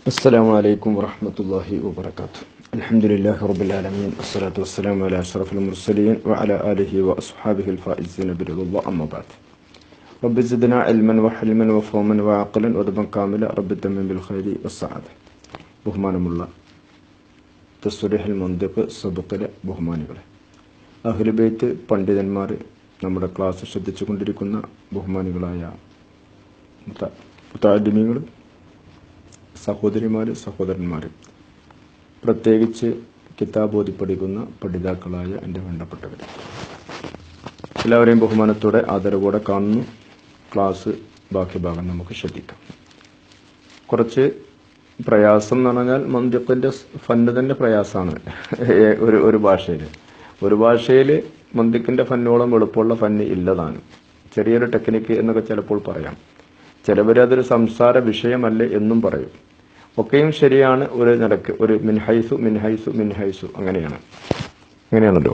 السلام عليكم ورحمة الله وبركاته الحمد لله رب العالمين والصلاة والسلام على أشرف المرسلين وعلى آله وأصحابه الفائزين برضا الله أما بعد رب زدنا علما وحلما وفهما وعقلا ورضا كاملا رب الدم بالخير والسعادة ബഹുമാനമുള്ള തസ്വരിഹൽ മന്ദിഖ് സബുക്കിലെ ബഹുമാനികളെ അഹ്ലുബൈത്ത് പണ്ഡിതന്മാർ നമ്മുടെ ക്ലാസ് ശ്രദ്ധിച്ചു കൊണ്ടിരിക്കുന്ന ബഹുമാനികളായ മുത്താദിമികൾ സഹോദരിമാർ സഹോദരന്മാർ പ്രത്യേകിച്ച് കിതാബ് ഓതി പഠിക്കുന്ന പഠിതാക്കളായ എൻ്റെ വേണ്ടപ്പെട്ടവർ എല്ലാവരെയും ബഹുമാനത്തോടെ ആദരവോടെ കാണുന്നു ക്ലാസ് ബാക്കി ഭാഗം നമുക്ക് ശ്രദ്ധിക്കാം കുറച്ച് പ്രയാസം എന്ന് പറഞ്ഞാൽ മന്ദിഖിന്റെ ഫണ്ട് തന്നെ പ്രയാസമാണ് ഒരു ഒരു ഭാഷയിൽ ഒരു ഭാഷയിൽ മന്ദിക്കിന്റെ ഫന്നോളം എളുപ്പമുള്ള ഫന്ന് ഇല്ലതാണ് ചെറിയൊരു ടെക്നിക്ക് എന്നൊക്കെ ചിലപ്പോൾ പറയാം ചിലവർ അതൊരു സംസാര വിഷയമല്ല എന്നും പറയും ഒക്കെയും ശരിയാണ് ഒരു നിലക്ക് ഒരു മിൻഹൈസു മിൻഹൈസു മിൻഹൈസു അങ്ങനെയാണ് അങ്ങനെയാണല്ലോ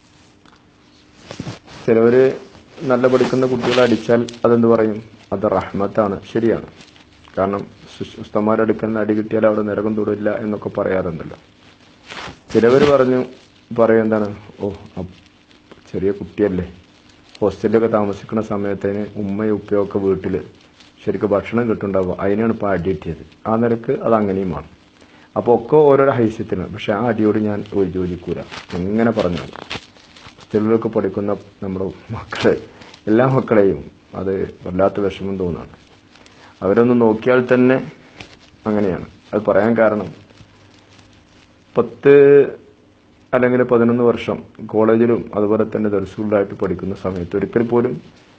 ചിലവര് നല്ല പഠിക്കുന്ന കുട്ടികളെ അടിച്ചാൽ അതെന്ത് പറയും അത് റഹ്മത്താണ് ശരിയാണ് കാരണം ഉസ്തമാരെടുക്കുന്ന അടി കിട്ടിയാൽ അവിടെ നരകം തൊടില്ല എന്നൊക്കെ പറയാറുണ്ടല്ലോ ചിലവർ പറഞ്ഞു പറയും എന്താണ് ഓ ചെറിയ കുട്ടിയല്ലേ ഹോസ്റ്റലിലൊക്കെ താമസിക്കുന്ന സമയത്തിന് ഉമ്മയും ഉപ്പയൊക്കെ വീട്ടിൽ ശരിക്കും ഭക്ഷണം കിട്ടുണ്ടാവുക അതിനാണ് ഇപ്പോൾ അടി കിട്ടിയത് ആ നിരക്ക് അത് അങ്ങനെയുമാണ് അപ്പോൾ ഒക്കെ ഓരോരോ ഹൈസ്യത്തിനാണ് പക്ഷെ ആ അടിയോട് ഞാൻ ഒരു യോജിക്കൂല എങ്ങനെ പറഞ്ഞാൽ ഹോസ്റ്റലിലൊക്കെ പഠിക്കുന്ന നമ്മുടെ മക്കളെ എല്ലാ മക്കളെയും അത് വല്ലാത്ത വിഷമം തോന്നാണ് അവരൊന്ന് നോക്കിയാൽ തന്നെ അങ്ങനെയാണ് അത് പറയാൻ കാരണം പത്ത് അല്ലെങ്കിൽ പതിനൊന്ന് വർഷം കോളേജിലും അതുപോലെ തന്നെ ദർസുകളിലായിട്ട് പഠിക്കുന്ന സമയത്ത് ഒരിക്കൽ പോലും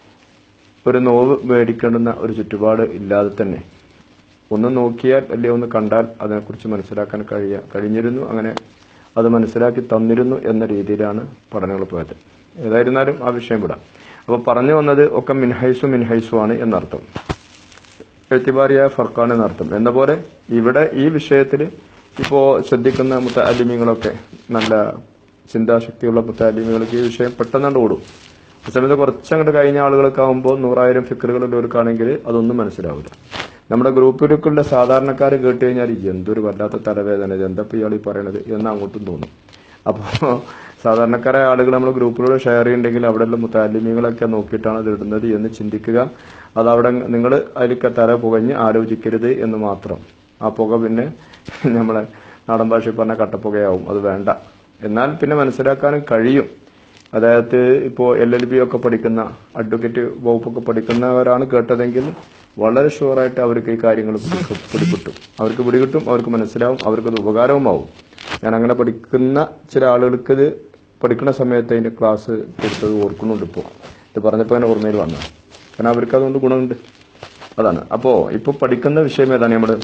ഒരു നോവ് മേടിക്കേണ്ടുന്ന ഒരു ചുറ്റുപാട് ഇല്ലാതെ തന്നെ ഒന്ന് നോക്കിയാൽ അല്ലെ ഒന്ന് കണ്ടാൽ അതിനെക്കുറിച്ച് മനസ്സിലാക്കാൻ കഴിയ കഴിഞ്ഞിരുന്നു അങ്ങനെ അത് മനസ്സിലാക്കി തന്നിരുന്നു എന്ന രീതിയിലാണ് പഠനങ്ങൾ പോയത് ഏതായിരുന്നാലും ആ വിഷയം വിടാം അപ്പൊ പറഞ്ഞു വന്നത് ഒക്കെ മിൻഹൈസു മിൻഹൈസു ആണ് എന്നർത്ഥം എഴുത്തിബാറിയായ ഫർക്കാണ് എന്നർത്ഥം എന്ന പോലെ ഇവിടെ ഈ വിഷയത്തിൽ ഇപ്പോ ശ്രദ്ധിക്കുന്ന മുത്താലിമ്യങ്ങളൊക്കെ നല്ല ചിന്താശക്തിയുള്ള മുത്താലിമ്യങ്ങൾക്ക് ഈ വിഷയം പെട്ടെന്നാണ്ട് ഓടും ആ സമയത്ത് കുറച്ചങ്ങോട്ട് കഴിഞ്ഞ ആളുകളൊക്കെ ആകുമ്പോൾ നൂറായിരം ഫിക്കറുകളുള്ളവർക്കാണെങ്കിൽ അതൊന്നും മനസ്സിലാവില്ല നമ്മുടെ ഗ്രൂപ്പിലേക്കുള്ള സാധാരണക്കാർ കേട്ട് കഴിഞ്ഞാൽ എന്തൊരു വല്ലാത്ത തലവേദന എന്തപ്പോ ഇയാൾ ഈ പറയണത് എന്ന് അങ്ങോട്ടും തോന്നും അപ്പോൾ സാധാരണക്കാരായ ആളുകൾ നമ്മൾ ഗ്രൂപ്പിലൂടെ ഷെയർ ചെയ്യുന്നുണ്ടെങ്കിൽ അവിടെയുള്ള മുത്താലിമ്യങ്ങളൊക്കെ നോക്കിയിട്ടാണ് അത് ഇടുന്നത് എന്ന് ചിന്തിക്കുക അത് അവിടെ നിങ്ങൾ അതിലേക്ക് തല പുകഞ്ഞ് ആലോചിക്കരുത് എന്ന് മാത്രം ആ പുക പിന്നെ നമ്മളെ നാടൻ ഭാഷയിൽ പറഞ്ഞ കട്ടപ്പുകയാവും അത് വേണ്ട എന്നാൽ പിന്നെ മനസ്സിലാക്കാനും കഴിയും അതായത് ഇപ്പോൾ എൽ എൽ ബി ഒക്കെ പഠിക്കുന്ന അഡ്വക്കേറ്റ് വകുപ്പൊക്കെ പഠിക്കുന്നവരാണ് കേട്ടതെങ്കിൽ വളരെ ഷുവറായിട്ട് അവർക്ക് ഈ കാര്യങ്ങൾ പിടികിട്ടും അവർക്ക് പിടികിട്ടും അവർക്ക് മനസ്സിലാവും അവർക്കത് ഉപകാരവുമാവും ഞാൻ അങ്ങനെ പഠിക്കുന്ന ചില ആളുകൾക്ക് ഇത് പഠിക്കുന്ന സമയത്ത് അതിന്റെ ക്ലാസ് കൊടുത്തത് ഓർക്കുന്നുണ്ട് ഇപ്പോൾ ഇത് പറഞ്ഞപ്പോൾ അങ്ങനെ ഓർമ്മയിൽ വന്നു കാരണം അവർക്ക് അതുകൊണ്ട് ഗുണമുണ്ട് അതാണ് അപ്പോ ഇപ്പൊ പഠിക്കുന്ന വിഷയം ഏതാണ് നമ്മള്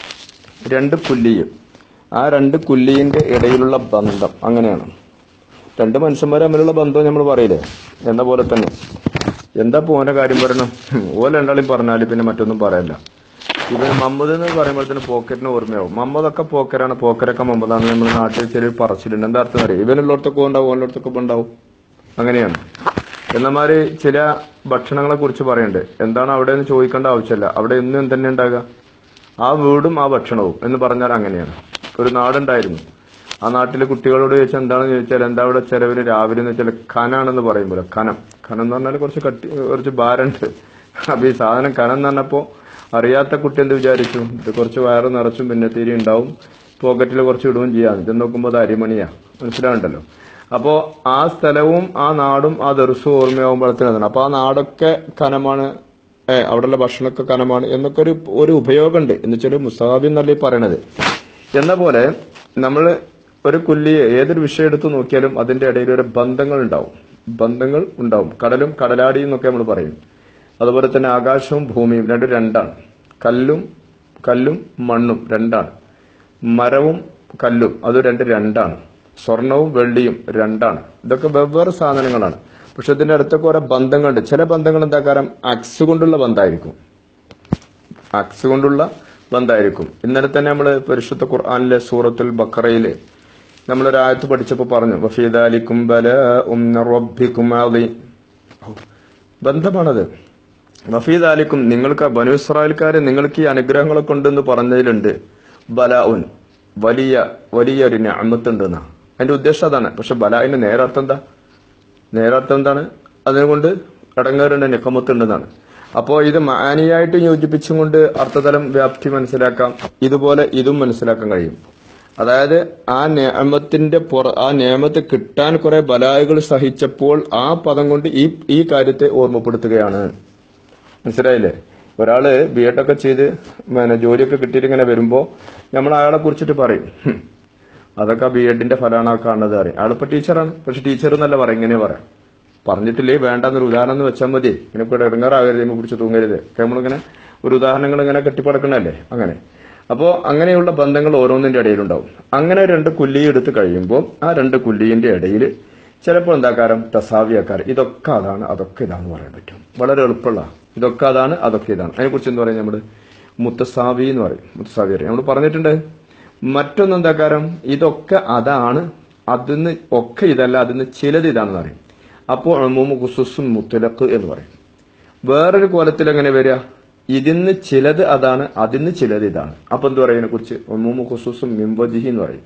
രണ്ട് കുല്ലിയും ആ രണ്ട് കുല്ലിന്റെ ഇടയിലുള്ള ബന്ധം അങ്ങനെയാണ് രണ്ട് മനുഷ്യന്മാർ തമ്മിലുള്ള ബന്ധം നമ്മൾ പറയില്ലേ എന്ന പോലെ തന്നെ എന്താ പോന്റെ കാര്യം പറയണം ഓല രണ്ടാളും പറഞ്ഞാല് പിന്നെ മറ്റൊന്നും പറയല്ല ഇവൻ മമ്മദ് എന്ന് പറയുമ്പോഴത്തേന് പോക്കറ്റിന് ഓർമ്മയാവും മമ്മദൊക്കെ പോക്കരാണ് പോക്കരൊക്കെ മമ്മദാണ് നമ്മുടെ നാട്ടിൽ ചെറിയ പറച്ചിലുണ്ട് എന്താ അർത്ഥം അറിയാം ഇവനുള്ളിടത്തൊക്കെ ഉണ്ടാവും ഓരോടത്തൊക്കെ ഉണ്ടാവും അങ്ങനെയാണ് എന്നമാര് ചില ഭക്ഷണങ്ങളെ കുറിച്ച് പറയുന്നുണ്ട് എന്താണ് അവിടെ എന്ന് ചോദിക്കേണ്ട ആവശ്യമില്ല അവിടെ എന്നും എന്തെന്നെ ഉണ്ടാകുക ആ വീടും ആ ഭക്ഷണവും എന്ന് പറഞ്ഞാൽ അങ്ങനെയാണ് ഒരു നാടുണ്ടായിരുന്നു ആ നാട്ടിലെ കുട്ടികളോട് ചോദിച്ചാൽ എന്താണെന്ന് ചോദിച്ചാൽ എന്താ അവിടെ ചിലവര് രാവിലെ എന്ന് വെച്ചാൽ ഖനാണെന്ന് പറയുമ്പോൾ ഖനം ഖനം എന്ന് പറഞ്ഞാൽ കുറച്ച് കട്ടി കുറച്ച് ഭാരമുണ്ട് അപ്പൊ ഈ സാധനം ഖനം എന്ന് പറഞ്ഞപ്പോ അറിയാത്ത കുട്ടി എന്ത് വിചാരിച്ചു ഇത് കുറച്ച് വയറ് നിറച്ചും പിന്നെ തിരി ഉണ്ടാവും പോക്കറ്റിൽ കുറച്ച് ഇടുകയും ചെയ്യാം ഇത് നോക്കുമ്പോൾ അത് അരിമണിയാ മനസ്സിലാവുണ്ടല്ലോ അപ്പോ ആ സ്ഥലവും ആ നാടും ആ ദർശവും ഓർമ്മയാകുമ്പോഴത്തേനാണ് അപ്പൊ ആ നാടൊക്കെ കനമാണ് ഏഹ് അവിടെയുള്ള ഭക്ഷണമൊക്കെ കനമാണ് എന്നൊക്കെ ഒരു ഒരു ഉപയോഗമുണ്ട് എന്ന് വെച്ചാൽ മുസാബി എന്നല്ലേ പറയണത് എന്ന പോലെ നമ്മൾ ഒരു കുല്ലിയെ ഏതൊരു വിഷയം എടുത്തു നോക്കിയാലും അതിന്റെ ഇടയിൽ ഒരു ബന്ധങ്ങൾ ഉണ്ടാവും ബന്ധങ്ങൾ ഉണ്ടാവും കടലും കടലാടിയും എന്നൊക്കെ നമ്മൾ പറയും അതുപോലെ തന്നെ ആകാശവും ഭൂമിയും രണ്ടും രണ്ടാണ് കല്ലും കല്ലും മണ്ണും രണ്ടാണ് മരവും കല്ലും അത് രണ്ട് രണ്ടാണ് സ്വർണവും വെള്ളിയും രണ്ടാണ് ഇതൊക്കെ വെവ്വേറെ സാധനങ്ങളാണ് പക്ഷെ ഇതിന്റെ അടുത്തൊക്കെ ഓരോ ബന്ധങ്ങളുണ്ട് ചില ബന്ധങ്ങൾ എന്താ കാരണം അക്സ് കൊണ്ടുള്ള ബന്ധമായിരിക്കും അക്സ് കൊണ്ടുള്ള ബന്ധമായിരിക്കും ഇന്നലെ തന്നെ നമ്മൾ പരിശുദ്ധ ഖുർആാനിലെ സൂറത്തുൽ ബക്കറയിലെ നമ്മളൊരു ആയത്ത് പഠിച്ചപ്പോൾ പറഞ്ഞു വഫീദാലിക്കും ബല റബ്ബിക്കും ബന്ധമാണത് വഫീദാലിക്കും നിങ്ങൾക്ക് ബനു ഇസ്രായേൽക്കാരെ നിങ്ങൾക്ക് ഈ അനുഗ്രഹങ്ങളൊക്കെ ഉണ്ടെന്ന് പറഞ്ഞതിലുണ്ട് ബലാഉൻ വലിയ വലിയൊരു ഞാമത്തുണ്ടെന്നാ അതിന്റെ ഉദ്ദേശം അതാണ് പക്ഷെ ബലാഇന്റെ നേരർത്ഥം എന്താ നേരർത്ഥം എന്താണ് അതിനുകൊണ്ട് അടങ്ങേറുണ്ട് നിക്കമത്തുണ്ടെന്നാണ് അപ്പോ ഇത് മാനിയായിട്ട് യോജിപ്പിച്ചും കൊണ്ട് അർത്ഥതലം വ്യാപ്തി മനസ്സിലാക്കാം ഇതുപോലെ ഇതും മനസ്സിലാക്കാൻ കഴിയും അതായത് ആ നിയമത്തിന്റെ പുറ ആ നിയമത്ത് കിട്ടാൻ കുറെ ബലായകൾ സഹിച്ചപ്പോൾ ആ പദം കൊണ്ട് ഈ ഈ കാര്യത്തെ ഓർമ്മപ്പെടുത്തുകയാണ് മനസ്സിലായില്ലേ ഒരാള് ബി എഡ് ഒക്കെ ചെയ്ത് പിന്നെ ജോലിയൊക്കെ കിട്ടിയിട്ട് ഇങ്ങനെ വരുമ്പോ നമ്മൾ അയാളെ കുറിച്ചിട്ട് പറയും "ഹും, അതൊക്കെ ബി എഡിന്റെ ഫലമാണ് ആ കാണുന്നത് അറിയാം അയാളിപ്പോ ടീച്ചറാണ് പക്ഷെ ടീച്ചർ എന്നല്ല പറയാം ഇങ്ങനെ പറയാം പറഞ്ഞിട്ടില്ലേ വേണ്ടെന്നൊരു ഉദാഹരണം എന്ന് വെച്ചാൽ മതി ഇങ്ങനെ ഇപ്പോൾ ഇറങ്ങാറാകരുത് ഇതിനെ കുറിച്ച് തൂങ്ങരുത് ഒക്കെ നമ്മളിങ്ങനെ ഒരു ഉദാഹരണങ്ങൾ ഇങ്ങനെ കെട്ടിപ്പടക്കണല്ലേ അങ്ങനെ അപ്പോ അങ്ങനെയുള്ള ബന്ധങ്ങൾ ഓരോന്നിന്റെ ഇടയിലുണ്ടാവും അങ്ങനെ രണ്ട് കുല്ലി എടുത്ത് കഴിയുമ്പോൾ ആ രണ്ട് കുല്ലിന്റെ ഇടയിൽ ചിലപ്പോൾ എന്താക്കാരം തസാവിയാക്കാരം ഇതൊക്കെ അതാണ് അതൊക്കെ ഇതാന്ന് പറയാൻ പറ്റും വളരെ എളുപ്പമുള്ള ഇതൊക്കെ അതാണ് അതൊക്കെ ഇതാണ് അതിനെക്കുറിച്ച് എന്താ പറയുക നമ്മള് മുത്തസാവി എന്ന് പറയും മുത്തസാവി അറിയാം നമ്മൾ പറഞ്ഞിട്ടുണ്ട് മറ്റൊന്ന് എന്താക്കാരം ഇതൊക്കെ അതാണ് അതിന്ന് ഒക്കെ ഇതല്ല അതിന്ന് ചിലത് ഇതാണെന്ന് പറയും അപ്പോൾ അമൂമ് ഖുസുസും മുത്തലക്ക് എന്ന് പറയും വേറൊരു കോലത്തിൽ എങ്ങനെ വരിക ഇതിന്ന് ചിലത് അതാണ് അതിന്ന് ചിലത് ഇതാണ് അപ്പൊ എന്ത് പറയുന്നതിനെ കുറിച്ച് ഒമൂമ് ഖുസുസും മിംബജിഹി എന്ന് പറയും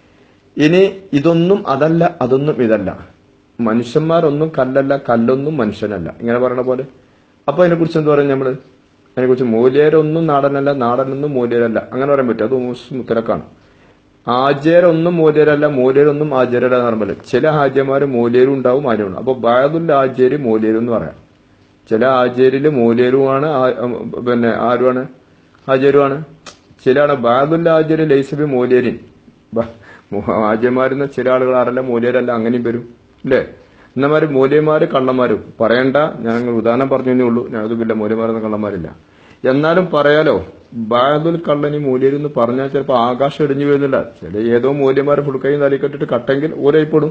ഇനി ഇതൊന്നും അതല്ല അതൊന്നും ഇതല്ല മനുഷ്യന്മാരൊന്നും കല്ലല്ല കല്ലൊന്നും മനുഷ്യനല്ല ഇങ്ങനെ പറയണ പോലെ അപ്പൊ അതിനെ കുറിച്ച് എന്താ പറയുക നമ്മള് അതിനെ കുറിച്ച് മൂല്യരൊന്നും നാടനല്ല നാടനൊന്നും മൂല്യരല്ല അങ്ങനെ പറയാൻ പറ്റും അത് മുസ് മുത്തലക്കാണ് ആചാരൊന്നും മൂല്യരല്ല മൂല്യരൊന്നും ആചാരല്ല എന്ന് പറയുമ്പോൾ ചില ആചാര്യന്മാര് മൂല്യരും ഉണ്ടാവും ആചാര്യം അപ്പൊ ബാദുൽ ആചാര്യ മൂല്യരും എന്ന് പറയാം ചില ആചാര്യയില് മൂല്യരുമാണ് ആ- ഉം, പിന്നെ ആരുമാണ് ആചാര്യമാണ് ചിലാണ് ബാദുൽ ആചാര്യ ലൈസബി മൂല്യരിൻ ആചാര്യന്മാരുന്ന ചില ആളുകൾ ആരല്ല മൂല്യരല്ല അങ്ങനെയും വരും അല്ലേ എന്നമാര് മൂല്യന്മാര് കള്ളന്മാരും പറയണ്ട ഞങ്ങൾ ഉദാഹരണം പറഞ്ഞേ ഉള്ളൂ ഞങ്ങൾക്കില്ല മൂല്യന്മാരൊന്നും കള്ളന്മാരില്ല എന്നാലും പറയാലോ ബാദുൽ കള്ളനി മൂല്യരും എന്ന് പറഞ്ഞാൽ ചിലപ്പോൾ ആകാശം ഇടിഞ്ഞു വീഴുന്നില്ല ചില ഏതോ മൂല്യന്മാരെ ഫുൾക്കൈയും തലിക്കെട്ടിട്ട് കട്ടെങ്കിൽ ഓരയിപ്പെടും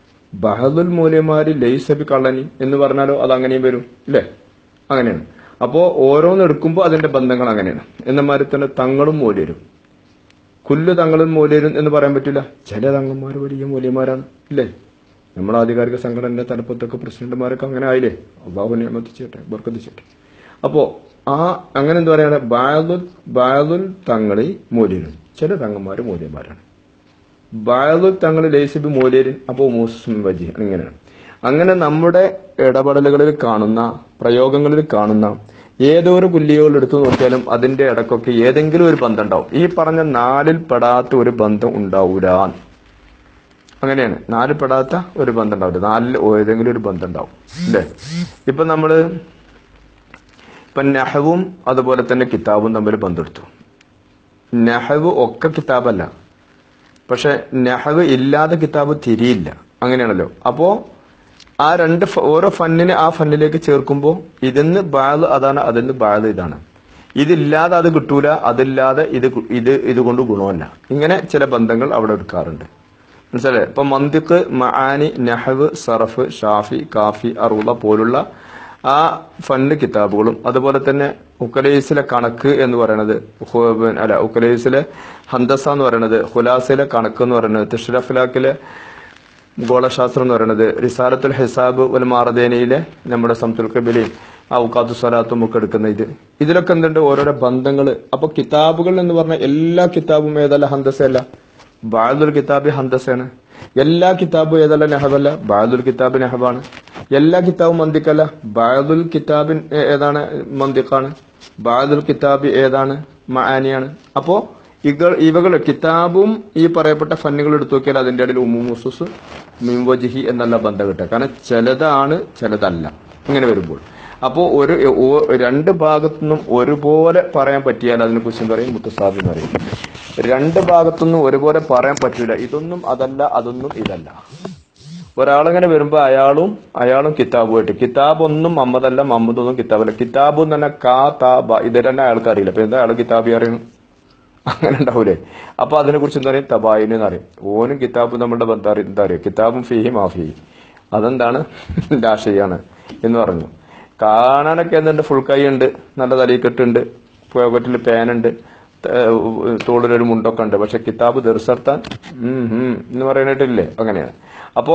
ബഹദുൽ മൂല്യന്മാര് ലൈസബി കള്ളനി എന്ന് പറഞ്ഞാലോ അത് അങ്ങനെയും വരും ഇല്ലേ അങ്ങനെയാണ് അപ്പോ ഓരോന്ന് എടുക്കുമ്പോൾ അതിന്റെ ബന്ധങ്ങൾ അങ്ങനെയാണ് എന്നമാരി തന്നെ തങ്ങളും മൂല്യരും കുല്ല് തങ്ങളും മൂല്യരും എന്ന് പറയാൻ പറ്റില്ല ചില തങ്ങന്മാർ വലിയ മൂല്യന്മാരാണ് ഇല്ലേ നമ്മുടെ ആധികാരിക സംഘടനയുടെ തലപ്പത്തൊക്കെ പ്രസിഡന്റുമാരൊക്കെ അങ്ങനെ ആയില്ലേ അള്ളാഹു നിയമത്തിച്ചേട്ടെ ബർക്കത്തിച്ചേട്ടെ അപ്പോ ആ അങ്ങനെ എന്താ പറയാണ് ബാദുൽ ബാദുൽ തങ്ങളി മൂല്യരും ചില തങ്ങന്മാര് മൂല്യന്മാരാണ് ബാദുൽ തങ്ങൾ ലേസിബ് മൂല്യരിൻ അപ്പോ മുസ്ലിം വജി ഇങ്ങനെയാണ് അങ്ങനെ നമ്മുടെ ഇടപെടലുകളിൽ കാണുന്ന പ്രയോഗങ്ങളിൽ കാണുന്ന ഏതോ ഒരു പുല്ലികൾ എടുത്തു നോക്കിയാലും അതിന്റെ ഇടക്കൊക്കെ ഏതെങ്കിലും ഒരു ബന്ധം ഉണ്ടാവും ഈ പറഞ്ഞ നാലിൽ പെടാത്ത ഒരു ബന്ധം ഉണ്ടാവൂല അങ്ങനെയാണ് നാലിൽ പെടാത്ത ഒരു ബന്ധം ഉണ്ടാവില്ല നാലിൽ ഏതെങ്കിലും ഒരു ബന്ധം ഉണ്ടാവും അല്ലേ ഇപ്പൊ നമ്മള് ഇപ്പൊ നെഹവും അതുപോലെ തന്നെ കിതാബും തമ്മിൽ ബന്ധെടുത്തു നെഹവ് ഒക്കെ കിതാബല്ല പക്ഷെ നെഹവ് ഇല്ലാതെ കിതാബ് തിരിയില്ല അങ്ങനെയാണല്ലോ അപ്പോ ആ രണ്ട് ഫ- ഓരോ ഫന്നിനെ ആ ഫന്നിലേക്ക് ചേർക്കുമ്പോൾ ഇതിന്ന് ബാല് അതാണ് അതിന്ന് ബാല് ഇതാണ് ഇതില്ലാതെ അത് കിട്ടൂല അതില്ലാതെ ഇത് കു- ഇത് ഇതുകൊണ്ട് ഗുണമല്ല ഇങ്ങനെ ചില ബന്ധങ്ങൾ അവിടെ എടുക്കാറുണ്ട് മനസ്സിലായി ഇപ്പൊ മന്തിക്ക് മആനി നഹവ് സറഫ് ഷാഫി കാഫി അറുള പോലുള്ള ആ ഫണ്ട് കിതാബുകളും അതുപോലെ തന്നെ ഉക്കലൈസിലെ കണക്ക് എന്ന് പറയുന്നത് ഹു- പിന്നെ അല്ല ഉക്കലൈസിലെ ഹന്തസ എന്ന് പറയുന്നത് ഹുലാസിലെ കണക്ക് എന്ന് പറയുന്നത് തിഷ്റഫിലാക്കിലെ ഗോളശാസ്ത്രം എന്ന് പറയുന്നത് റിസാലത്തുൽ ഹിസാബ് വൽ മാറദേനയിലെ നമ്മുടെ സംതുൽ കബിലെയും ഔക്കാത്തു സ്വലാത്തും ഒക്കെ എടുക്കുന്ന ഇത് ഇതിലൊക്കെ എന്തുണ്ട് ഓരോരോ ബന്ധങ്ങൾ അപ്പൊ കിതാബുകൾ എന്ന് പറഞ്ഞ എല്ലാ കിതാബും ഏതല്ല ഹന്തസയല്ല ബാദുൽ കിതാബ് ഹന്തസയാണ് എല്ലാ കിതാബും ഏതല്ല നെഹബല്ല ബാദുൽ കിതാബ് നെഹബാണ് എല്ലാ കിതാബും മന്തിക്കല്ല ബാദുൽ കിതാബിൻ ഏ- ഏതാണ് മന്തിക്കാണ് ബാദുൽ കിതാബ് ഏതാണ് മആനിയാണ് അപ്പോ ഇകൾ ഇവകൾ കിതാബും ഈ പറയപ്പെട്ട ഫന്നുകൾ എടുത്തു നോക്കിയാൽ അതിന്റെ ഇടയിൽ ഉമ്മുസുസ് മിംവജിഹി എന്നല്ല ബന്ധം കിട്ടുക കാരണം ചിലതാണ് ചിലതല്ല ഇങ്ങനെ വരുമ്പോൾ അപ്പോൾ ഒരു ഓ- രണ്ട് ഭാഗത്തുനിന്നും ഒരുപോലെ പറയാൻ പറ്റിയാൽ അതിനെ കുറിച്ച് എന്താ പറയും മുത്തസാബി എന്ന് പറയും രണ്ട് ഭാഗത്തുനിന്നും ഒരുപോലെ പറയാൻ പറ്റൂല ഇതൊന്നും അതല്ല അതൊന്നും ഇതല്ല ഒരാളിങ്ങനെ വരുമ്പോ അയാളും അയാളും കിതാബുമായിട്ട് കിതാബ് ഒന്നും മമ്മദല്ല മമ്മദ് ഒന്നും കിതാബല്ല കിതാബ് എന്ന് പറഞ്ഞാൽ കാ താ ബ ഇത് തന്നെ അയാൾക്ക് അറിയില്ല അപ്പൊ എന്താ അയാൾ കിതാബി അറിയണം അങ്ങനെ ഉണ്ടാവൂലേ അപ്പൊ അതിനെ കുറിച്ച് എന്താ പറയും തബായിന് എന്ന് പറയും ഓനും കിതാബും നമ്മളുടെ ബന്ധം അറിയും എന്താ അറിയും കിതാബും ഫീഹി മാഫി അതെന്താണ് രാശിയാണ് എന്ന് പറഞ്ഞു കാണാനൊക്കെ എന്തുണ്ട് ഫുൾ കൈ ഉണ്ട് നല്ല തലയിക്കെട്ടുണ്ട് പോക്കറ്റിൽ പേനുണ്ട് തോളിലൊരു മുണ്ടൊക്കെ ഉണ്ട് പക്ഷെ കിതാബ് ദർശർത്താൻ ഉം ഉം എന്ന് പറയാനായിട്ടില്ലേ അങ്ങനെയാണ് അപ്പോ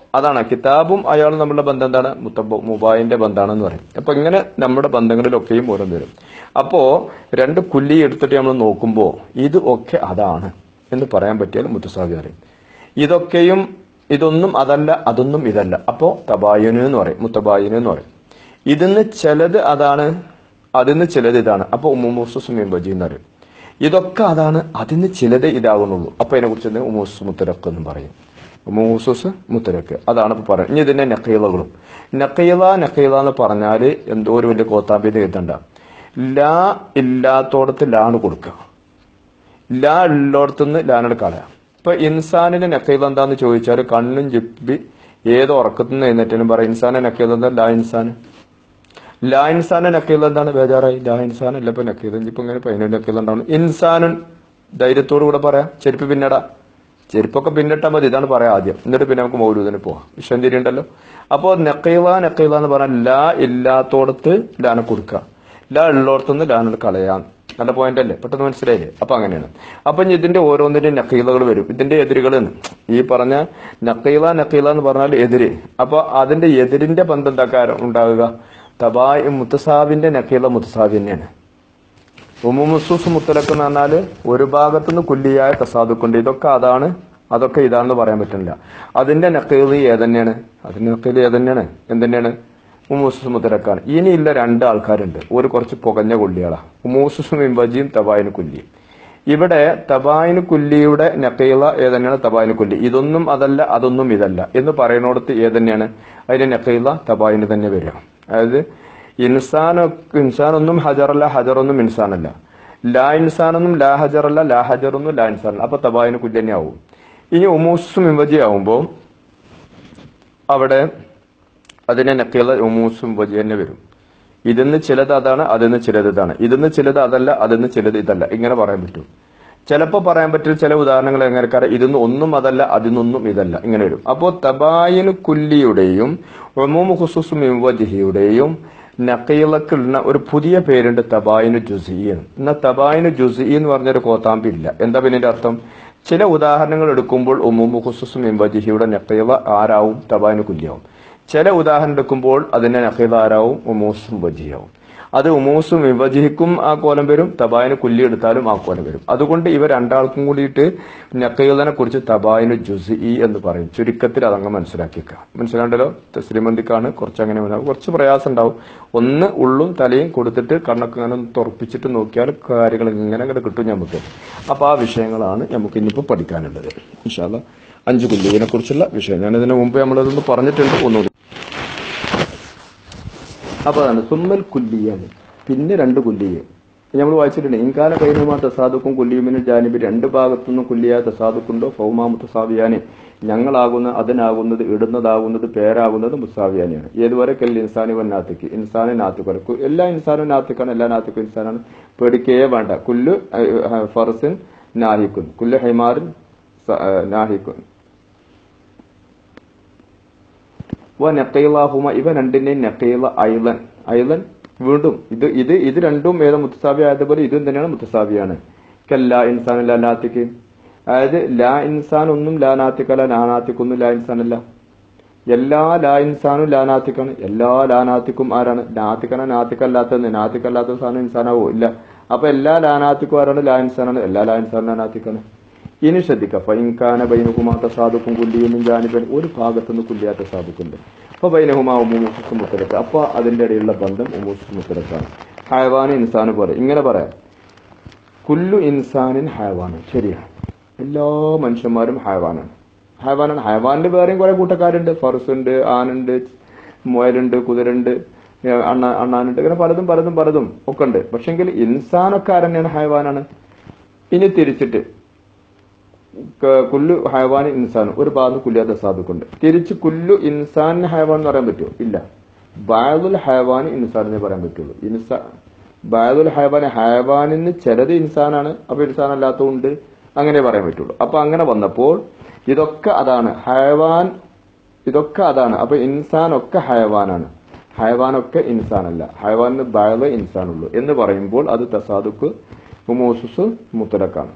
അതാണ് കിതാബും അയാളും തമ്മിലുള്ള ബന്ധം എന്താണ് മുത്തബ മുബായിന്റെ ബന്ധമാണെന്ന് പറയും അപ്പൊ ഇങ്ങനെ നമ്മുടെ ബന്ധങ്ങളിലൊക്കെയും ഓരോന്ന് വരും അപ്പോ രണ്ട് കുല്ലി എടുത്തിട്ട് നമ്മൾ നോക്കുമ്പോൾ ഇത് ഒക്കെ അതാണ് എന്ന് പറയാൻ പറ്റിയാൽ മുത്തസാവി പറയും ഇതൊക്കെയും ഇതൊന്നും അതല്ല അതൊന്നും ഇതല്ല അപ്പോ തബായുന് എന്ന് പറയും മുത്തബായുന് എന്ന് പറയും ഇതിന്ന് ചിലത് അതാണ് അതിന്ന് ചിലത് ഇതാണ് അപ്പൊ ഉമ്മുസുസും ബജി എന്ന് പറയും ഇതൊക്കെ അതാണ് അതിന് ചിലത് ഇതാകുന്നുള്ളൂ അപ്പൊ അതിനെ കുറിച്ച് ഉമൂസ് മുത്തരക്ക് എന്നും പറയും മൂസസ് മുത്തരക്ക് അതാണ് ഇപ്പൊ പറയുന്നത് ഇനി ഇതിന്റെ നക്കീലകളും നക്കീല നക്കീല എന്ന് പറഞ്ഞാല് എന്തോ ഒരു വലിയ കോത്താമ്പിയത് എഴുതണ്ട ലാ ഇല്ലാത്തോടത്ത് ലാണ് കൊടുക്കുക ലാ ഉള്ളിടത്തുനിന്ന് ലാനോട് കളയാം ഇപ്പൊ ഇൻസാനിന്റെ നക്കീല എന്താന്ന് ചോദിച്ചാൽ കണ്ണും ജിപ്പി ഏത് ഉറക്കത്തുനിന്ന് എഴുന്നേറ്റാലും പറയും ഇൻസാന്റെ നക്കീല എന്താ ലാ ഇൻസാൻ ലാ ഇൻസാന്റെ നക്കീല എന്താണ് ബേജാറായി ലാ ഇൻസാൻ അല്ല ഇപ്പൊ നക്കീല ഇപ്പൊ ഇങ്ങനെ പതിനേഴ് നക്കീല ഉണ്ടാവും ഇൻസാനും ധൈര്യത്തോടു കൂടെ പറയാം ചെരുപ്പ് പിന്നടാ ചെരുപ്പൊക്കെ പിന്നിട്ടാൽ മതി ഇതാണ് പറയാം ആദ്യം എന്നിട്ട് പിന്നെ നമുക്ക് മൗലൂദിന് പോവാം വിഷം തിരിയുണ്ടല്ലോ അപ്പോ നക്കൈല നക്കൈല എന്ന് പറഞ്ഞാൽ ലാ ഇല്ലാത്തോടത്ത് ലാന കൊടുക്കുക ലാ ഉള്ളോടത്തുനിന്ന് ലാന കളയാം നല്ല പോയിന്റ് അല്ലേ പെട്ടെന്ന് മനസ്സിലായില്ലേ അപ്പൊ അങ്ങനെയാണ് അപ്പൊ ഇനി ഇതിന്റെ ഓരോന്നിന്റെയും നക്കൈലകൾ വരും ഇതിന്റെ എതിരുകൾ ഈ പറഞ്ഞ നക്കൈല നക്കൈല എന്ന് പറഞ്ഞാൽ എതിര് അപ്പൊ അതിന്റെ എതിരിന്റെ ബന്ധം എന്താക്കാരം ഉണ്ടാകുക തബായ് മുത്തസാബിന്റെ നക്കൈല മുത്തസാബി തന്നെയാണ് ഉമുമുസൂസ് മുത്തലക്ക് എന്ന് പറഞ്ഞാല് ഒരു ഭാഗത്തുനിന്ന് കുല്ലിയായ തസാദുക്കുണ്ട് ഇതൊക്കെ അതാണ് അതൊക്കെ ഇതാണെന്ന് പറയാൻ പറ്റില്ല അതിന്റെ നക്കീലി ഏതന്നെയാണ് അതിന്റെ നക്കീലി ഏതന്നെയാണ് എന്തെന്നെയാണ് ഉമൂസുസ് മുത്തലക്കാണ് ഇനിയില്ല രണ്ട് ആൾക്കാരുണ്ട് ഒരു കുറച്ച് പുകഞ്ഞ കൊല്ലികളാ ഉമൂസുസും ഇമ്പജിയും തബായിന് കുല്ലിയും ഇവിടെ തബായിന് കുല്ലിയുടെ നക്കീല ഏതന്നെയാണ് തബായിന് കുല്ലി ഇതൊന്നും അതല്ല അതൊന്നും ഇതല്ല എന്ന് പറയുന്നിടത്ത് ഏതന്നെയാണ് അതിന്റെ നക്കീല തബായിന് തന്നെ വരിക അതായത് ഇൻസാനൊ ഇൻസാനൊന്നും ഹജറല്ല ഹജറൊന്നും ഇൻസാനല്ല ലാ ഇൻസാനൊന്നും ലാ ഹജറല്ല ലാ ഹജറൊന്നും ലാ ഇൻസാനല്ല അപ്പൊ തബായിന് കുല്യന്നെ ആവും ഇനി ഉമൂസും ഇവജി ആവുമ്പോ അവിടെ അതിനെ നക്കിയുള്ള ഉമൂസും വജി തന്നെ വരും ഇതിന്ന് ചിലത് അതാണ് അതിന്ന് ചിലത് ഇതാണ് ഇതിന്ന് ചിലത് അതല്ല അതിന്ന് ചിലത് ഇതല്ല ഇങ്ങനെ പറയാൻ പറ്റും ചിലപ്പോൾ പറയാൻ പറ്റിയ ചില ഉദാഹരണങ്ങൾ എങ്ങനെ ഇതിന്ന് ഒന്നും അതല്ല അതിനൊന്നും ഇതല്ല ഇങ്ങനെ വരും അപ്പോൾ തബായിന് കുല്ലിയുടെയും ഒമൂമു ഹുസുസും ഇവജിഹിയുടെയും നക്കീലക്കുള്ള ഒരു പുതിയ പേരുണ്ട് തബായിന് ജുസി എന്ന് എന്നാൽ തബായിന് ജുസി എന്ന് പറഞ്ഞൊരു കോത്താമ്പി ഇല്ല എന്താ പിന്നെ ഇതിന്റെ അർത്ഥം ചില ഉദാഹരണങ്ങൾ എടുക്കുമ്പോൾ ഉമ്മുമു ഖുസുസും ഇംബജിഹിയുടെ നക്കീല ആരാവും തബായിന് കുല്യാവും ചില ഉദാഹരണം എടുക്കുമ്പോൾ അതിന്റെ നക്കീല ആരാവും ഉമൂസും വജിയാവും അത് ഉമൂസും വിഭജിക്കും ആ കോലം വരും തബായിന് കുല്ലി എടുത്താലും ആ കോലം വരും അതുകൊണ്ട് ഇവ രണ്ടാൾക്കും കൂടിയിട്ട് നക്കീലനെ കുറിച്ച് തബായിന് ജുസ് ഇ എന്ന് പറയും ചുരുക്കത്തിൽ അതങ്ങ് മനസ്സിലാക്കിക്കുക മനസ്സിലാണ്ടല്ലോ ശ്രീമന്തിക്കാണ് കുറച്ച് അങ്ങനെ മനസ്സിലാവും. കുറച്ച് പ്രയാസം ഉണ്ടാവും ഒന്ന് ഉള്ളും തലയും കൊടുത്തിട്ട് കണ്ണൊക്കെ ഇങ്ങനെ ഒന്ന് തുറപ്പിച്ചിട്ട് നോക്കിയാൽ കാര്യങ്ങൾ ഇങ്ങനെ അങ്ങനെ കിട്ടും നമുക്ക് അപ്പൊ ആ വിഷയങ്ങളാണ് നമുക്ക് ഇനിയിപ്പോ പഠിക്കാനുള്ളത് ഇൻഷാല്ല അഞ്ച് കുല്ലിയെ കുറിച്ചുള്ള വിഷയം ഞാൻ ഇതിനു മുമ്പ് നമ്മളതൊന്ന് പറഞ്ഞിട്ടുണ്ട് ഒന്നുകൂടി അപ്പൊ അതാണ് സുമ്മൽ കുല്ലിയാണ് പിന്നെ രണ്ട് കുല്ലിയെ നമ്മൾ വായിച്ചിട്ടുണ്ട് ഇൻകാല കൈനുമാ തസാദുക്കും കുല്ലിയുമിന് ജാനിബ് രണ്ട് ഭാഗത്തുനിന്നും കുല്ലിയ തസാദുക്കുണ്ടോ ഫൗമാ മുത്തസാവിയാനെ ഞങ്ങളാകുന്ന അതിനാകുന്നത് ഇടുന്നതാകുന്നത് പേരാകുന്നത് മുസാവിയാനെയാണ് ഏതുവരെ കൽ ഇൻസാനി വന്നാത്തിക്ക് ഇൻസാനെ നാത്തുക്കല എല്ലാ ഇൻസാനും നാത്തിക്കാണ് എല്ലാ നാത്തിക്കും ഇൻസാനാണ് പേടിക്കേ വേണ്ട കുല്ലു അഹ്, ഫർസിൻ നാഹിക്കുൻ കുല്ലു ഹൈമാറിൻ സ- അഹ്, നാഹിക്കുൻ വ നക്കീലാഹുമ ഇവ രണ്ടിന്റെയും നക്കീല ഐലൻ ഐലൻ വീണ്ടും ഇത് ഇത് ഇത് രണ്ടും ഏത മുത്തസാബി ആയതുപോലെ ഇതും തന്നെയാണ് മുത്തസാബിയാണ് കല്ലാ ഇൻസാൻ ലാ നാത്തിക്ക് അതായത് ലാ ഇൻസാൻ ഒന്നും ലാ നാത്തിക്കല്ല ലാ നാത്തിക്കൊന്നും ലാ ഇൻസാനല്ല എല്ലാ ലാ ഇൻസാനും ലാ നാത്തിക്കാണ് എല്ലാ ലാ നാത്തിക്കും ആരാണ് നാത്തിക്കന നാത്തിക്കല്ലാത്തത് നാത്തിക്കല്ലാത്ത സാധനം ഇൻസാനാവോ ഇല്ല അപ്പൊ എല്ലാ ലാ നാത്തിക്കും ആരാണ് ലാ ഇൻസാനാണ് എല്ലാ ലാ ഇൻസാനും ലാ നാത്തിക്കാണ് ഇനി ശ്രദ്ധിക്കുക ഫൈൻകാന ബൈനഹുമാ തസാദുക്കും കുല്ലിയും ജാനിബൻ ഒരു ഭാഗത്തുനിന്ന് കുല്ലിയാ തസാദുക്കുണ്ട് അപ്പൊ ബൈനഹുമാ ഉമൂസും മുത്തലക്ക് അപ്പൊ അതിന്റെ ഇടയിലുള്ള ബന്ധം ഉമൂസും മുത്തലക്കാണ് ഹയവാന് ഇൻസാന് പോലെ ഇങ്ങനെ പറയാം കുല്ലു ഇൻസാനിൻ ഹയവാണ് ശരിയാണ് എല്ലാ മനുഷ്യന്മാരും ഹയവാനാണ് ഹയവാനാണ് ഹയവാനിൽ വേറെയും കുറെ കൂട്ടക്കാരുണ്ട് ഫറസുണ്ട് ആനുണ്ട് മുയലുണ്ട് കുതിരുണ്ട് ഏ, അണ്ണ അണ്ണാനുണ്ട് ഇങ്ങനെ പലതും പലതും പലതും ഒക്കെ ഉണ്ട് പക്ഷെങ്കിൽ ഇൻസാനൊക്കെ ആരെന്നെയാണ് ഹയവാനാണ് ഇനി തിരിച്ചിട്ട് ക- കുല്ലു ഹയവാൻ ഇൻസാൻ ഒരു ഭാഗത്ത് കുല്യാത്ത സാധുക്കുണ്ട് തിരിച്ച് കുല്ലു ഇൻസാൻ ഹയവാൻ എന്ന് പറയാൻ പറ്റുമോ ഇല്ല ബാദുൽ ഹയവാൻ ഇൻസാൻ എന്നേ പറയാൻ പറ്റുള്ളൂ ഇൻസാ ബാദുൽ ഹയവാൻ ഹയവാനിന് ചിലത് ഇൻസാനാണ് അപ്പൊ ഇൻസാൻ അല്ലാത്തതുകൊണ്ട് അങ്ങനെ പറയാൻ പറ്റുള്ളൂ അപ്പൊ അങ്ങനെ വന്നപ്പോൾ ഇതൊക്കെ അതാണ് ഹയവാൻ ഇതൊക്കെ അതാണ് അപ്പൊ ഇൻസാൻ ഒക്കെ ഹയവാനാണ് ഹയവാനൊക്കെ ഇൻസാനല്ല ഹയവാനിന് ബാദ ഇൻസാനുള്ളൂ എന്ന് പറയുമ്പോൾ അത് തസാദുക്ക് ഹുമോസുസ് മുത്തലക്കാണ്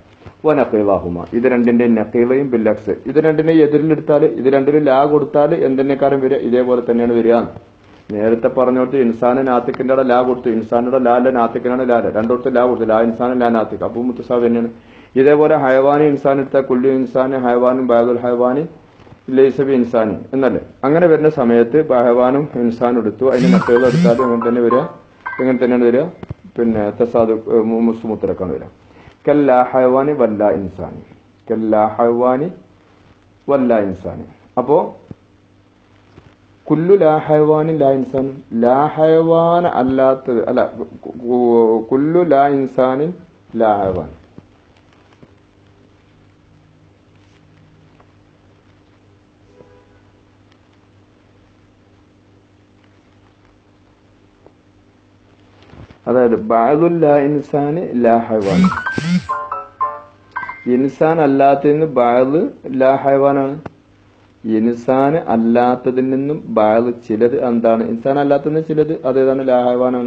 വ നഖീലാഹുമ ഇത് രണ്ടിന്റെ നഖീലയും ബില്ലക്സ് ഇത് രണ്ടിനെ എതിരിലെടുത്താൽ ഇത് രണ്ടിനും ലാ കൊടുത്താൽ എന്തിനേക്കാരം വരിക ഇതേപോലെ തന്നെയാണ് വരിക നേരത്തെ പറഞ്ഞോട്ട് ഇൻസാന് നാത്തിക്കിന്റെ അവിടെ ലാ കൊടുത്തു ഇൻസാനിയുടെ ലാല നാത്തിക്കിനാണ് ലാല രണ്ടോടത്ത് ലാ കൊടുത്തു ലാ ഇൻസാനും ലാ നാത്തിക്ക് അപ്പൊ മുത്തസാവ് തന്നെയാണ് ഇതേപോലെ ഹയവാനി ഇൻസാൻ എടുത്താൽ കുല്ലു ഇൻസാന് ഹയവാനും ബാദുൽ ഹയവാനി ലൈസബി ഇൻസാനി എന്നല്ലേ അങ്ങനെ വരുന്ന സമയത്ത് ഹയവാനും ഇൻസാനും എടുത്തു അതിന് മറ്റേത് എടുത്താലും അങ്ങനെ തന്നെ വരിക ഇങ്ങനെ തന്നെയാണ് വരിക പിന്നെ തസാദ് മുസ്മുത്തരക്കാണ് വരിക കല്ലാ ഹയവാനി വല്ല ഇൻസാനി കല്ലാ ഹയവാനി വല്ല ഇൻസാനി അപ്പോ കുല്ലു ലാ ഹയവാനും ലാ ഇൻസാനും ലാ ഹയവാൻ അല്ലാത്തത് അല്ല കു- കു- കുല്ലു ലാ ഇൻസാനിൻ ലാ ഹയവാൻ അതായത് ബാദുൽ ലാ ഇൻസാന് ലാ ഹൈവാൻ ഇൻസാൻ അല്ലാത്തതിന് ബാദ് ലാ ഹൈവാനാണ് ഇൻസാൻ അല്ലാത്തതിൽ നിന്നും ബാദ് ചിലത് എന്താണ് ഇൻസാൻ അല്ലാത്തതിന് ചിലത് അതേതാണ് ലാ ഹൈവാനാണ്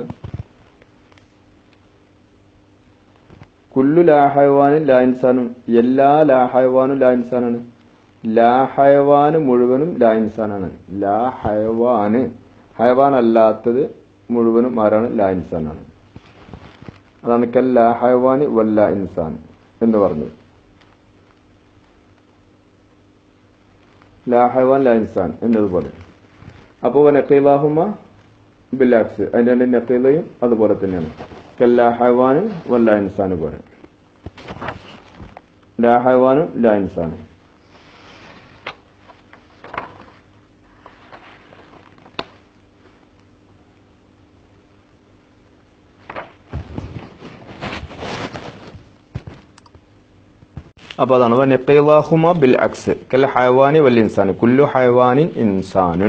കുല്ലു ലാ ഹൈവാനും ലാ ഇൻസാനും എല്ലാ ലാ ഹൈവാനും ലാ ഇൻസാനാണ് ലാ ഹൈവാന് മുഴുവനും ലാ ഇൻസാനാണ് ലാ ഹൈവാന് ഹൈവാൻ അല്ലാത്തത് മുഴുവനും ആരാണ് ലാ ഇൻസാനാണ് അതാണ് കൽ ലാ ഹൈവാനി വല്ല ഇൻസാൻ എന്ന് പറഞ്ഞു ലാ ഹൈവാൻ ലാ ഇൻസാൻ എന്നതുപോലെ അപ്പോൾ നക്കീലാഹുമ ബില്ലാക്സ് അതിന്റെ രണ്ട് നക്കീലയും അതുപോലെ തന്നെയാണ് കൽ ലാ ഹൈവാന് വല്ല ഇൻസാന് പോലെ ലാ ഹൈവാനും ലാ ഇൻസാനും അപ്പൊ അതാണ് വനഖീലാഹുമ ബിൽ അക്സ് കൽ ഹയവാനി വൽ ഇൻസാൻ കുല്ലു ഹയവാനിൻ ഇൻസാനുൻ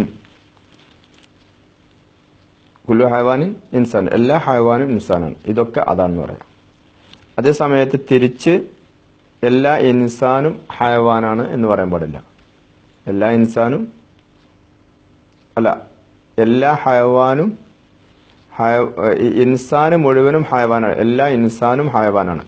കുല്ലു ഹയവാനിൻ ഇൻസാൻ എല്ലാ ഹയവാനും ഇൻസാനാണ് ഇതൊക്കെ അതാണെന്ന് പറയാം അതേ സമയത്ത് തിരിച്ച് എല്ലാ ഇൻസാനും ഹയവാനാണ് എന്ന് പറയാൻ പാടില്ല എല്ലാ ഇൻസാനും അല്ല എല്ലാ ഹയവാനും ഹയ- ഈ ഇൻസാന് മുഴുവനും ഹയവാനാണ് എല്ലാ ഇൻസാനും ഹയവാനാണ്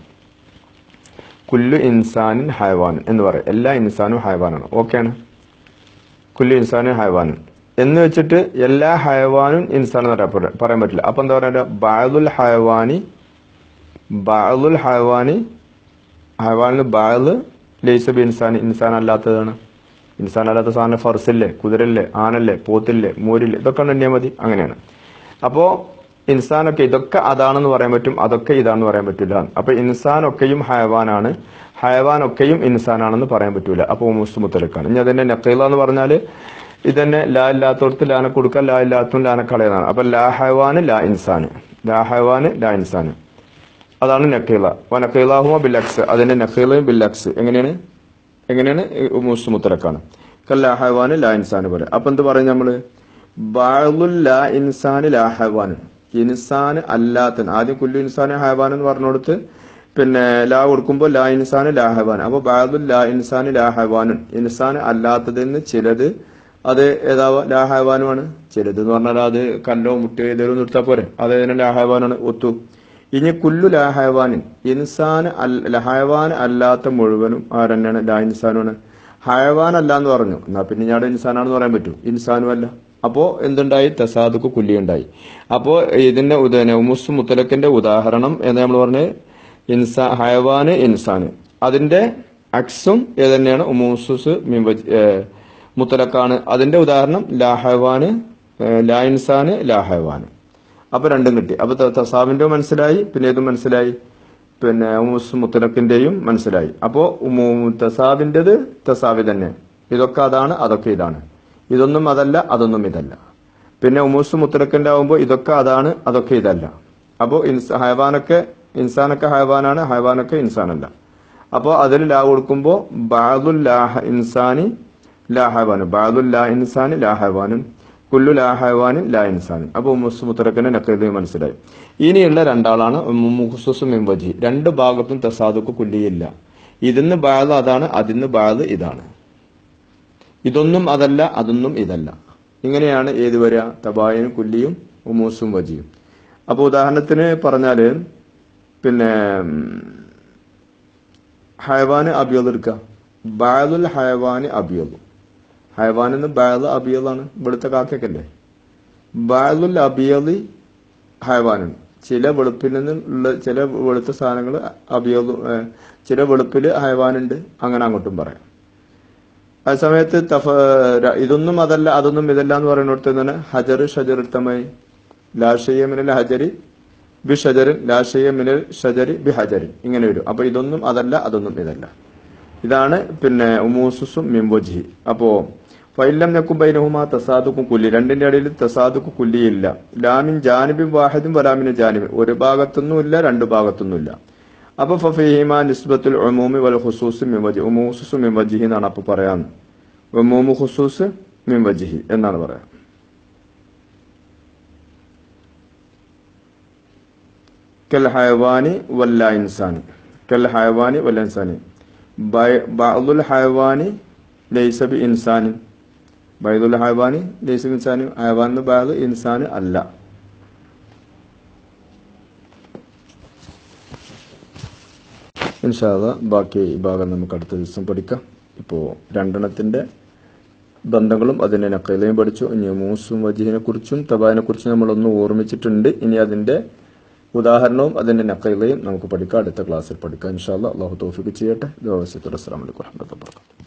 കുല്ലു ഇൻസാനിൻ ഹയവാൻ എന്ന് പറയും എല്ലാ ഇൻസാനും ഹയവാനാണ് ഓക്കെയാണ് കുല്ലു ഇൻസാനും ഹയവാനും എന്ന് വെച്ചിട്ട് എല്ലാ ഹയവാനും ഇൻസാൻ എന്ന് പറയാൻ പറ്റില്ല- പറയാൻ പറ്റില്ല അപ്പൊ എന്താ പറയുക ബാദുൽ ഹയവാനി ബാദുൽ ഹയവാനി ഹയവാനിൽ ബാദ് ലൈസബ് ഇൻസാൻ ഇൻസാൻ അല്ലാത്തതാണ് ഇൻസാൻ അല്ലാത്ത സാധനം ഫർസില്ലേ കുതിരല്ലേ ആനല്ലേ പോത്തില്ലേ മൂരില്ലേ ഇതൊക്കെ എണ്ണിയാൽ മതി അങ്ങനെയാണ് അപ്പോ ഇൻസാനൊക്കെ ഇതൊക്കെ അതാണെന്ന് പറയാൻ പറ്റും അതൊക്കെ ഇതാണെന്ന് പറയാൻ പറ്റില്ല അപ്പൊ ഇൻസാനൊക്കെയും ഹയവാനാണ് ഹയവാനൊക്കെയും ഇൻസാനാണെന്ന് പറയാൻ പറ്റൂല അപ്പൊ മുസ്മുത്തലക്കാണ് ഇനി അതിന്റെ നക്കീല എന്ന് പറഞ്ഞാല് ഇതന്നെ ലാ ഇല്ലാത്തടത്ത് ലാന കൊടുക്കുക ലാ ഇല്ലാത്തതും ലാന കളയുന്നതാണ് അപ്പൊ ലാ ഹയവാന് ലാ ഇൻസാന് ലാ ഹയവാന് ലാ ഇൻസാന് അതാണ് നക്കീല വനക്കീലാഹുമ ബില്ലക്സ് അതിന്റെ നക്കീലയും ബില്ലക്സ് എങ്ങനെയാണ് എങ്ങനെയാണ് മുസ്മുത്തലക്കാണ് കല്ലാ ഹയവാന് ലാ ഇൻസാന് പോലെ അപ്പൊ എന്ത് പറയും നമ്മള് ബാളുൽ ലാ ഇൻസാന് ലാ ഹയവാന് ഇൻസാന് അല്ലാത്ത ആദ്യം കുല്ലു ഇൻസാന് ഹയവാൻ എന്ന് പറഞ്ഞുകൊടുത്ത് പിന്നെ ലാ കൊടുക്കുമ്പോൾ ലാ ഇൻസാന് ലാ ഹയവാൻ അപ്പൊ ബാളുൽ ലാ ഇൻസാന് ലാ ഹയവാനും ഇൻസാന് അല്ലാത്തതിന് ചിലത് അത് ഏതാവ ലാ ഹയവാനുമാണ് ചിലത് എന്ന് പറഞ്ഞാൽ അത് കല്ലോ മുട്ടയോ ഏതെങ്കിലും നിർത്താ പോരെ അത് ഏതിനും ലാ ഹയവാനാണ് ഒത്തു ഇനി കുല്ലു ലാ ഹയവാനിൻ ഇൻസാൻ അല്ല ഹയവാൻ അല്ലാത്ത മുഴുവനും ആരെന്നെയാണ് ലാ ഇൻസാനുമാണ് ഹയവാൻ അല്ല എന്ന് പറഞ്ഞു എന്നാ പിന്നെ ഞാൻ ഇൻസാനാണെന്ന് പറയാൻ പറ്റൂ ഇൻസാനും അല്ല അപ്പോ എന്തുണ്ടായി തസാദുക്ക് കുല്ലിയുണ്ടായി അപ്പോ ഇതിന്റെ ഉദാഹരണം ഉമുസ് മുത്തലക്കിന്റെ ഉദാഹരണം എന്ന് നമ്മൾ പറഞ്ഞ് ഇൻസാ ഹയവാന് ഇൻസാന് അതിന്റെ അക്സും ഏത് തന്നെയാണ് ഉമൂസുസ് മിംബജ് ഏഹ് മുത്തലക്കാണ് അതിന്റെ ഉദാഹരണം ലാ ഹയവാന് ഏഹ് ലാ ഇൻസാന് ലാ ഹയവാന് അപ്പൊ രണ്ടും കിട്ടി അപ്പൊ ത- തസാവിന്റെ മനസ്സിലായി പിന്നെ ഏതും മനസ്സിലായി പിന്നെ ഉമുസ് മുത്തലക്കിന്റെയും മനസ്സിലായി അപ്പോ ഉമു- തസാവിന്റേത് തസാവി തന്നെ ഇതൊക്കെ അതാണ് അതൊക്കെ ഇതാണ് ഇതൊന്നും അതല്ല അതൊന്നും ഇതല്ല പിന്നെ ഉമൂസ് മുത്തലക്കിന്റെ ആവുമ്പോ ഇതൊക്കെ അതാണ് അതൊക്കെ ഇതല്ല അപ്പോ ഇൻസ ഹയവാനൊക്കെ ഇൻസാനൊക്കെ ഹയവാനാണ് ഹയവാനൊക്കെ ഇൻസാനല്ല അപ്പോ അതിൽ ലാ കൊടുക്കുമ്പോ ബാദുൽ ലാ ഹ- ഇൻസാനി ലാ ഹയവാനും ബാദുൽ ലാ ഇൻസാനി ലാ ഹയവാനും കുല്ലു ലാ ഹയവാനും ലാ ഇൻസാനും അപ്പൊ ഉമുസ് മുത്തലക്കിന്റെ നക്കീത് മനസ്സിലായി ഇനിയുള്ള രണ്ടാളാണ് മുഖസുസ് മിംബജി രണ്ട് ഭാഗത്തും തസാദുക്ക് കുല്ലിയില്ല ഇതിന്ന് ബാദ് അതാണ് അതിന്ന് ബാദ് ഇതാണ് ഇതൊന്നും അതല്ല അതൊന്നും ഇതല്ല ഇങ്ങനെയാണ് ഏത് വരിക തബായനും കുല്ലിയും ഉമൂസും വജിയും അപ്പൊ ഉദാഹരണത്തിന് പറഞ്ഞാല് പിന്നെ ഉം, ഹയവാന് അബിയൽ എടുക്കുക ബാലുൽ ഹയവാന് അബിയൽ ഹയവാൻ എന്ന് ബാല് അബിയലാണ് ഇവിടുത്തെ കാക്കയൊക്കെ അല്ലേ ബാലുൽ അബിയലി ഹയവാനാണ് ചില വെളുപ്പിൽ നിന്നുള്ള ചില വെളുത്ത സാധനങ്ങൾ അബിയൽ ചില വെളുപ്പിൽ ഹയവാനുണ്ട് അങ്ങനെ അങ്ങോട്ടും പറയാം ആ സമയത്ത് തഫ ര- ഇതൊന്നും അതല്ല അതൊന്നും ഇതല്ല എന്ന് പറയുന്നിടത്ത് തന്നെ ഹജർ ഷജർ തമൈ ലാഷയ്യ മിനൽ ഹജരി ബി ഷജറിൻ ലാഷയ്യ മിനൽ ഷജരി ബി ഹജരിൻ ഇങ്ങനെ വരും അപ്പൊ ഇതൊന്നും അതല്ല അതൊന്നും ഇതല്ല ഇതാണ് പിന്നെ ഉമൂസുസും മിംബോജി അപ്പോ ഫൈലം നെക്കും ബൈനഹുമാ തസാദുക്കും കുല്ലി രണ്ടിന്റെ ഇടയിൽ തസാദുക്കും കുല്ലിയില്ല ലാമിൻ ജാനിബിൻ വാഹിദും വലാമിന് ജാനിബിൻ ഒരു ഭാഗത്തൊന്നുമില്ല രണ്ട് ഭാഗത്തൊന്നുമില്ല അപ്പൊ ഫഫീഹിമ നിസ്ബത്തുൽ ഉമൂമി വൽ ഖുസൂസ് മിൻ വജി ഉമൂസുസ് മിൻ വജിഹി എന്നാണ് അപ്പൊ പറയാൻ ഉമൂമു ഖുസൂസ് മിൻ വജിഹി എന്നാണ് പറയാ കൽ ഹയവാനി വല്ല ഇൻസാനി കൽ ഹയവാനി വല്ല ഇൻസാനി ബൈ- ബഅദുൽ ഹയവാനി ലൈസ ബി ഇൻസാനി ബൈദുൽ ഹയവാനി ലൈസ ബി ഇൻസാനി ഹയവാൻ ബാദ് ഇൻസാന് അല്ല ഇൻഷാല്ല ബാക്കി ഈ ഭാഗം നമുക്ക് അടുത്ത ദിവസം പഠിക്കാം ഇപ്പോൾ രണ്ടെണ്ണത്തിന്റെ ബന്ധങ്ങളും അതിന്റെ നക്കയിലെയും പഠിച്ചു ഇനി മൂസും വജീഹിനെ കുറിച്ചും തബാനെ കുറിച്ചും നമ്മളൊന്ന് ഓർമ്മിച്ചിട്ടുണ്ട് ഇനി അതിന്റെ ഉദാഹരണവും അതിന്റെ നക്കയിലെയും നമുക്ക് പഠിക്കാം അടുത്ത ക്ലാസ്സിൽ പഠിക്കാം ഇൻഷാല്ല അള്ളാഹു തോഫിക്ക് ചെയ്യട്ടെ അസ്സാം വലൈക്കും വാഹമത്തുള്ള